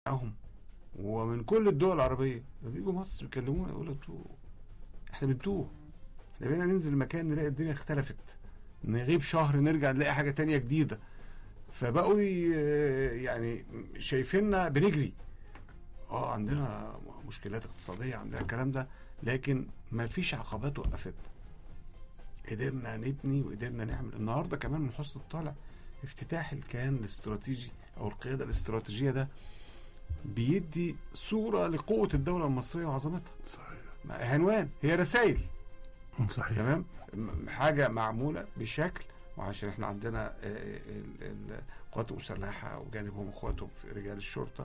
معاهم ومن كل الدول العربيه بيجوا مصر يكلمونا يقولوا انتوا احنا بنتوه احنا بقينا ننزل مكان نلاقي الدنيا اختلفت نغيب شهر نرجع نلاقي حاجه تانية جديده فبقوا ي- يعني شايفيننا بنجري اه عندنا مشكلات اقتصاديه عندنا الكلام ده لكن ما فيش عقبات وقفتنا قدرنا نبني وقدرنا نعمل النهارده كمان من حسن الطالع افتتاح الكيان الاستراتيجي او القياده الاستراتيجيه ده بيدي صوره لقوه الدوله المصريه وعظمتها صحيح عنوان هي رسائل صحيح تمام م- حاجه معموله بشكل وعشان احنا عندنا آه، ال- ال- القوات المسلحه وجانبهم اخواتهم في رجال الشرطه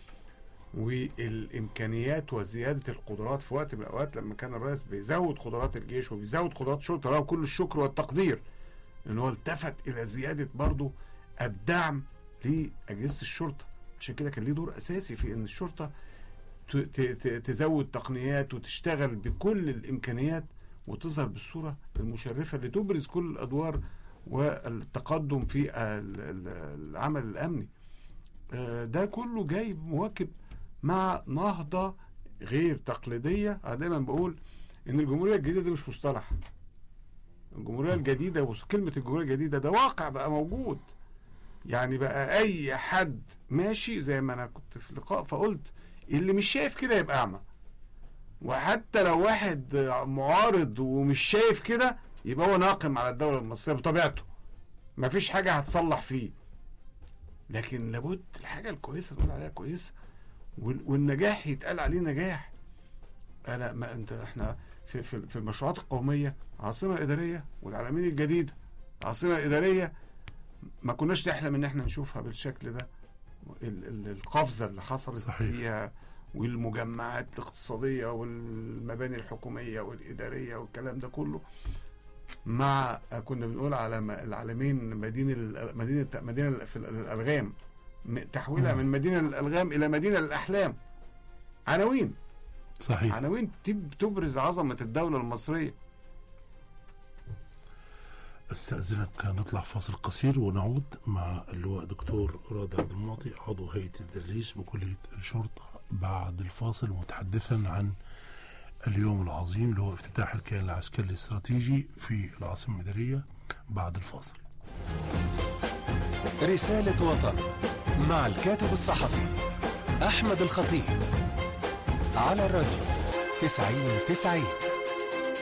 والامكانيات وزياده القدرات في وقت من الاوقات لما كان الرئيس بيزود قدرات الجيش وبيزود قدرات الشرطه له كل الشكر والتقدير ان هو التفت الى زياده برضه الدعم لاجهزه الشرطه عشان كده كان ليه دور اساسي في ان الشرطه ت- ت- ت- تزود تقنيات وتشتغل بكل الامكانيات وتظهر بالصوره المشرفه اللي تبرز كل الادوار والتقدم في ال- ال- العمل الامني آه، ده كله جاي مواكب مع نهضه غير تقليديه انا دايما بقول ان الجمهوريه الجديده دي مش مصطلح الجمهوريه الجديده وكلمه الجمهوريه الجديده ده واقع بقى موجود يعني بقى اي حد ماشي زي ما انا كنت في لقاء فقلت اللي مش شايف كده يبقى اعمى وحتى لو واحد معارض ومش شايف كده يبقى هو ناقم على الدوله المصريه بطبيعته مفيش حاجه هتصلح فيه لكن لابد الحاجه الكويسه نقول عليها كويسه وال- والنجاح يتقال عليه نجاح انا ما انت احنا في في, في المشروعات القوميه عاصمه اداريه والعالمين الجديده عاصمه اداريه ما كناش نحلم ان احنا نشوفها بالشكل ده ال- ال- القفزه اللي حصلت صحيح. فيها والمجمعات الاقتصاديه والمباني الحكوميه والاداريه والكلام ده كله مع كنا بنقول على م- العالمين مدينه ال- مدينه مدينه في الالغام م- تحويلها مم. من مدينه للالغام الى مدينه للاحلام عناوين صحيح عناوين تب- تبرز عظمه الدوله المصريه استأذنك نطلع فاصل قصير ونعود مع اللواء دكتور راد عبد المعطي عضو هيئة التدريس بكلية الشرطة بعد الفاصل متحدثا عن اليوم العظيم اللي هو افتتاح الكيان العسكري الاستراتيجي في العاصمة الإدارية بعد الفاصل رسالة وطن مع الكاتب الصحفي أحمد الخطيب على الراديو تسعين تسعين